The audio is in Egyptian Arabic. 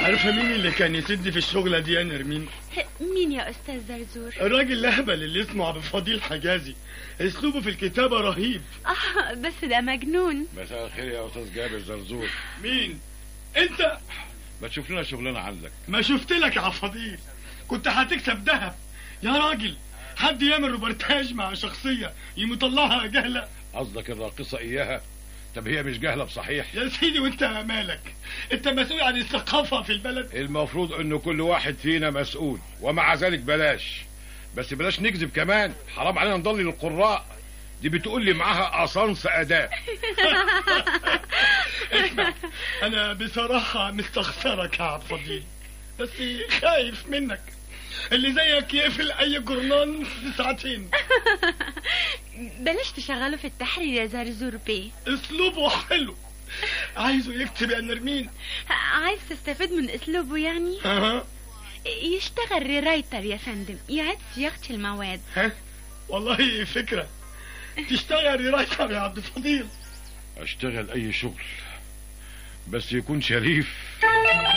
عارفه مين اللي كان يسد في الشغله دي يا نرمين مين يا أستاذ زرزور؟ الراجل الاهبل اللي اسمه عبد الفضيل حجازي اسلوبه في الكتابه رهيب آه بس ده مجنون مساء الخير يا استاذ جابر زرزور مين انت ما تشوف لنا شغلانه عندك ما شفت لك يا عبد الفضيل كنت هتكسب ذهب يا راجل حد يعمل روبرتاج مع شخصيه يمطلعها جهله قصدك الراقصه اياها طب هي مش جاهله بصحيح يا سيدي وانت مالك انت مسؤول عن الثقافه في البلد المفروض انه كل واحد فينا مسؤول ومع ذلك بلاش بس بلاش نكذب كمان حرام علينا نضل للقراء دي بتقول لي معاها اسانس اداء اسمع انا بصراحه مستخسرك يا عبد الفضيل بس خايف منك اللي زيك يقفل اي جرنان في ساعتين بلاش تشغله في التحرير يا زرزور بيه اسلوبه حلو عايزه يكتب يا نرمين عايز تستفيد من أسلوبه يعني؟ ها يشتغل ريرايتر يا فندم يعد صياغة المواد ها والله فكره تشتغل ريرايتر يا عبد الفضيل اشتغل اي شغل بس يكون شريف